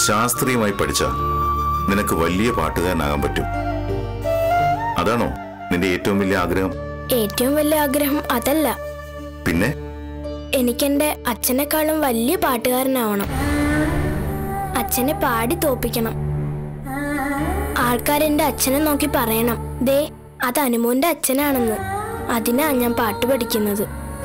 ശാസ്ത്രീയമായി പഠിച്ച നിനക്ക് വലിയ പാട്ടുകാരനാകാൻ പറ്റും അതാണോ നിന്റെ ഏറ്റവും വലിയ ആഗ്രഹം ഏറ്റവും വലിയ ആഗ്രഹം അതല്ല പിന്നെ എനിക്കെന്റെ അച്ഛനെക്കാളും വലിയ പാട്ടുകാരനാവണം അച്ഛനെ പാടി തോപ്പിക്കണം ആൾക്കാരെന്റെ അച്ഛനെ നോക്കി പറയണം ദേ അത് അനുമോന്റെ അച്ഛനാണെന്ന് അതിനാ ഞാൻ പാട്ട് പഠിക്കുന്നത്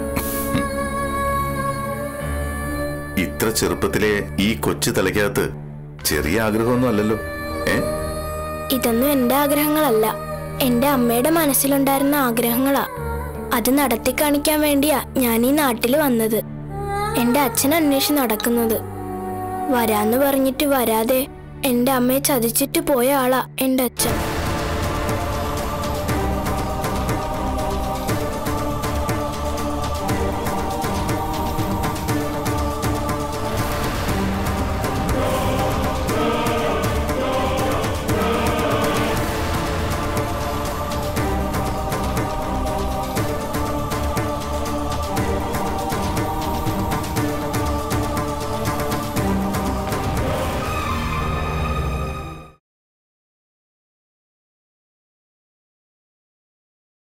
ഇത്ര ചെറുപ്പത്തിലെ ഈ കൊച്ചു തലയ്ക്കകത്ത് ചെറിയ ആഗ്രഹമൊന്നും അല്ലല്ലോ ഏ ഇതൊന്നും എന്റെ ആഗ്രഹങ്ങളല്ല എന്റെ അമ്മയുടെ മനസ്സിലുണ്ടായിരുന്ന ആഗ്രഹങ്ങളാ അത് നടത്തി കാണിക്കാൻ വേണ്ടിയാ ഞാൻ ഈ നാട്ടിൽ വന്നത് എന്റെ അച്ഛൻ അന്വേഷിച്ച് നടക്കുന്നത് വരാന്ന് പറഞ്ഞിട്ട് വരാതെ എന്റെ അമ്മയെ ചതിച്ചിട്ട് പോയ ആളാ എന്റെ അച്ഛൻ